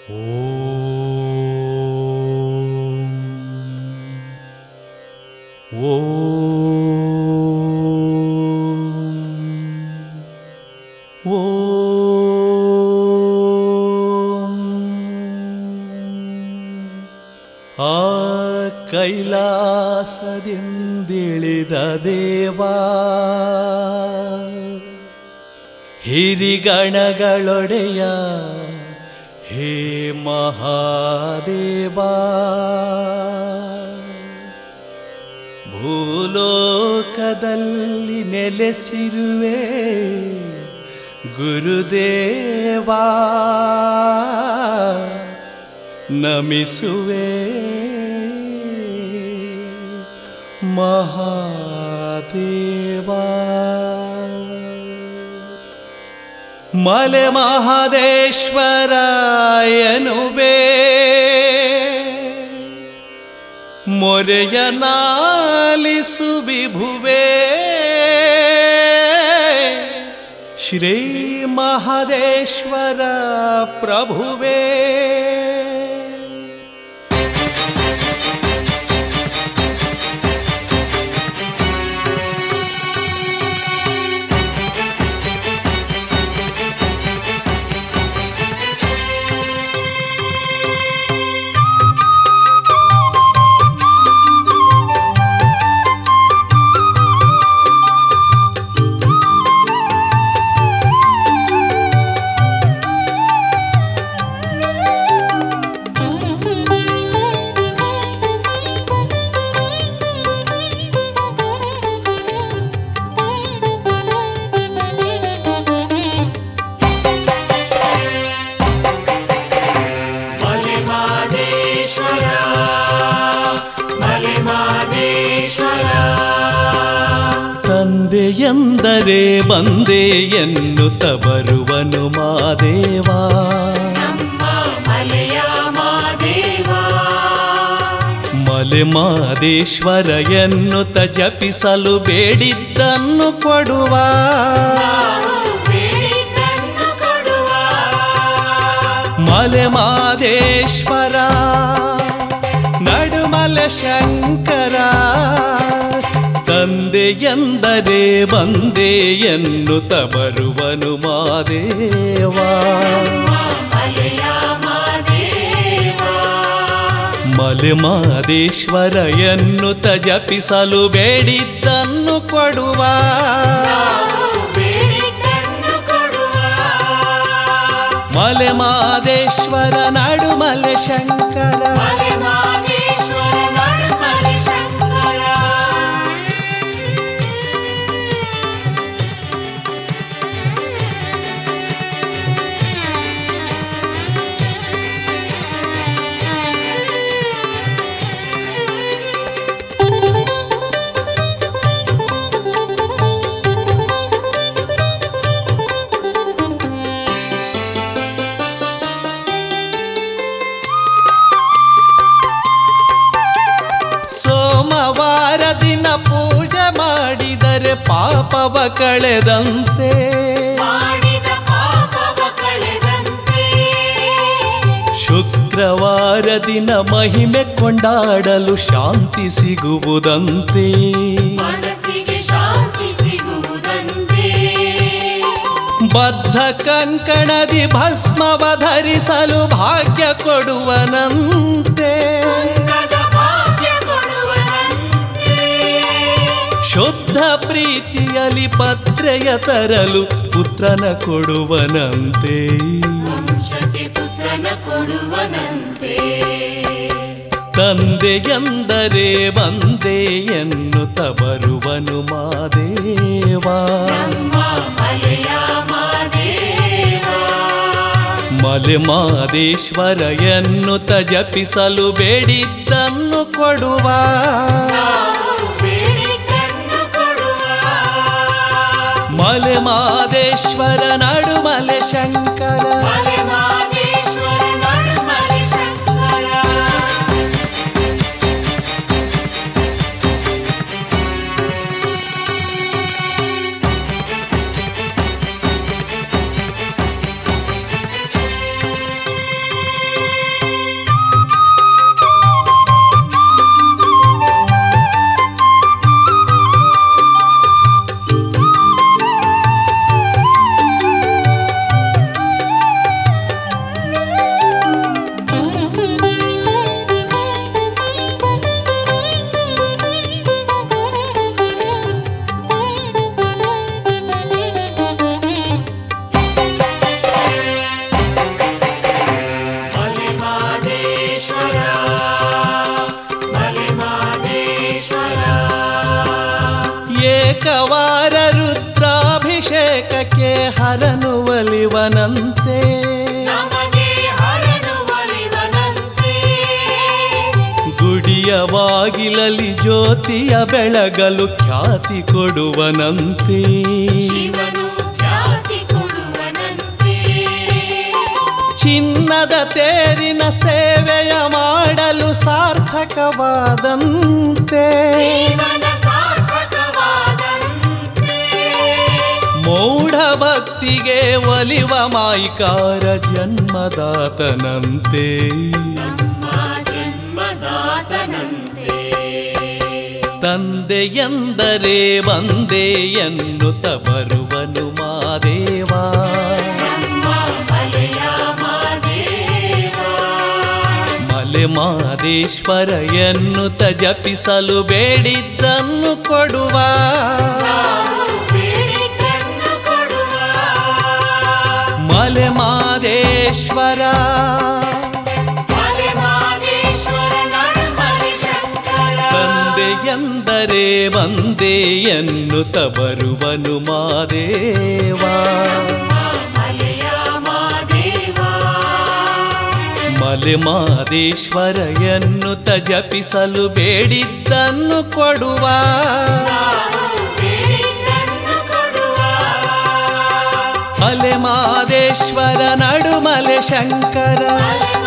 ಆ ಕೈಲಾಸದಿಂದಿಳಿದ ದೇವಾ ಹಿರಿಗಣಗಳೊಡೆಯ ಹೇ ಮಹಾದೇವಾ ಭೂಲೋಕದಲ್ಲಿ ನೆಲೆಸಿರುವೆ ಗುರುದೇವಾ ನಮಿಸುವೆ ಮಹಾದೇವಾ ಮಲೆ ಮಹದೇಶ್ವರಾಯನುಬೇ ಮೊರೆಯ ನಾಲಿಸು ವಿಭುವೇ ಶ್ರೀ ಮಹದೇಶ್ವರ ಪ್ರಭುವೇ ತಂದೆಯೆಂದರೆ ಬಂದೆ ಎನ್ನುತ್ತ ಬರುವನು ಮಾದೇವಾ ಮಲೆ ಮಾದೇಶ್ವರ ಎನ್ನುತ್ತ ಜಪಿಸಲು ಬೇಡಿದ್ದನ್ನು ಕೊಡುವ ಮಲೆ ಮಾದೇಶ್ವರ ನಡುಮಲ ಶಂಕರ ತಂದೆ ಎಂದರೆ ಬಂದೆ ಎನ್ನುತ್ತ ಬರುವನು ಮಾದೇವಾ ಮಲೆ ಮಾದೇಶ್ವರ ಎನ್ನುತ್ತ ಜಪಿಸಲು ಬೇಡಿದ್ದನ್ನು ಕೊಡುವ ಮಲೆ ಮಾದೇಶ್ವರ ನಡುಮಲೆ ಶಂಕರ ಸೋಮವಾರ ದಿನ ಪೂಜೆ ಮಾಡಿದರೆ ಪಾಪವ ಕಳೆದಂತೆ ಶುಕ್ರವಾರ ದಿನ ಮಹಿಮೆ ಕೊಂಡಾಡಲು ಶಾಂತಿ ಸಿಗುವುದಂತೆ ಬದ್ಧ ಕಂಕಣದಿ ಭಸ್ಮವ ಧರಿಸಲು ಭಾಗ್ಯ ಕೊಡುವನಂತೆ ಶುದ್ಧ ಪ್ರೀತಿಯಲ್ಲಿ ಪತ್ರೆಯ ತರಲು ಪುತ್ರನ ಕೊಡುವನಂತೆ ಕೊಡುವನಂತೆ ತಂದೆ ಎಂದರೆ ಬಂದೆ ಎನ್ನುತ್ತ ಬರುವನು ಮಾದೇವಾ ಮಲೆಯ ಮಾದೇವ ಮಲೆ ಮಾದೇಶ್ವರ ಎನ್ನುತ್ತ ಜಪಿಸಲು ಬೇಡಿದ್ದನ್ನು ಕೊಡುವ ಬೇಡಿದ್ದನ್ನು ಕೊಡುವ ಮಲೆ ಮಾದೇಶ್ವರ ನಡುಮಲೆ ಶಂಕರ ಮಲೆ ಮಾದೇಶ್ವರ ನಡುಮಲೆ ಶಂಕರ ಹರನು ಒಲಿವನಂತೆ ನಮಗೆ ಹರನು ಒಲಿವನಂತೆ ಗುಡಿಯ ಬಾಗಿಲಲ್ಲಿ ಜ್ಯೋತಿಯ ಬೆಳಗಲು ಖ್ಯಾತಿ ಕೊಡುವನಂತೆ ಶಿವನು ಖ್ಯಾತಿ ಕೊಡುವನಂತೆ ಚಿನ್ನದ ತೇರಿನ ಸೇವೆಯ ಮಾಡಲು ಸಾರ್ಥಕವಾದಂತೆ ಜೀವನ ಸಾರ್ಥಕವಾದಂತೆ ಮೌಢ ಭಕ್ತಿಗೆ ಒಲಿವ ಮಾಯಿಕಾರ ಜನ್ಮದಾತನಂತೆ ನಮ್ಮ ಜನ್ಮದಾತನಂತೆ ತಂದೆ ಎಂದರೆ ಬಂದೆ ಎನ್ನುತ್ತ ಬರುವನು ಮಾದೇವ ನಮ್ಮ ಮಲೆಯ ಮಾದೇವ ಮಲೆ ಮಾದೇಶ್ವರ ಎನ್ನುತ್ತ ಜಪಿಸಲು ಬೇಡಿದ್ದನ್ನು ಕೊಡುವ ನಾವು ಬೇಡಿದ್ದನ್ನು ಕೊಡುವ ಮಲೆ ಮಾದೇಶ್ವರ ಮಲೆ ಮಾದೇಶ್ವರ ನಡುಮಲೆ ಶಂಕರ ತಂದೆ ಎಂದರೆ ಬಂದೆ ಎನ್ನುತ್ತ ಬರುವನು ಮಾದೇವ ಮಲೆಯ ಮಾದೇವ ಮಲೆ ಮಾದೇಶ್ವರ ಎನ್ನುತ್ತ ಜಪಿಸಲು ಬೇಡಿದ್ದನ್ನು ಕೊಡುವ ನಾವು ಬೇಡಿದ್ದನ್ನು ಕೊಡುವ ಮಲೆ ಮಾದೇಶ್ವರ ನಡುಮಲೆ ಶಂಕರ ಮಲೆ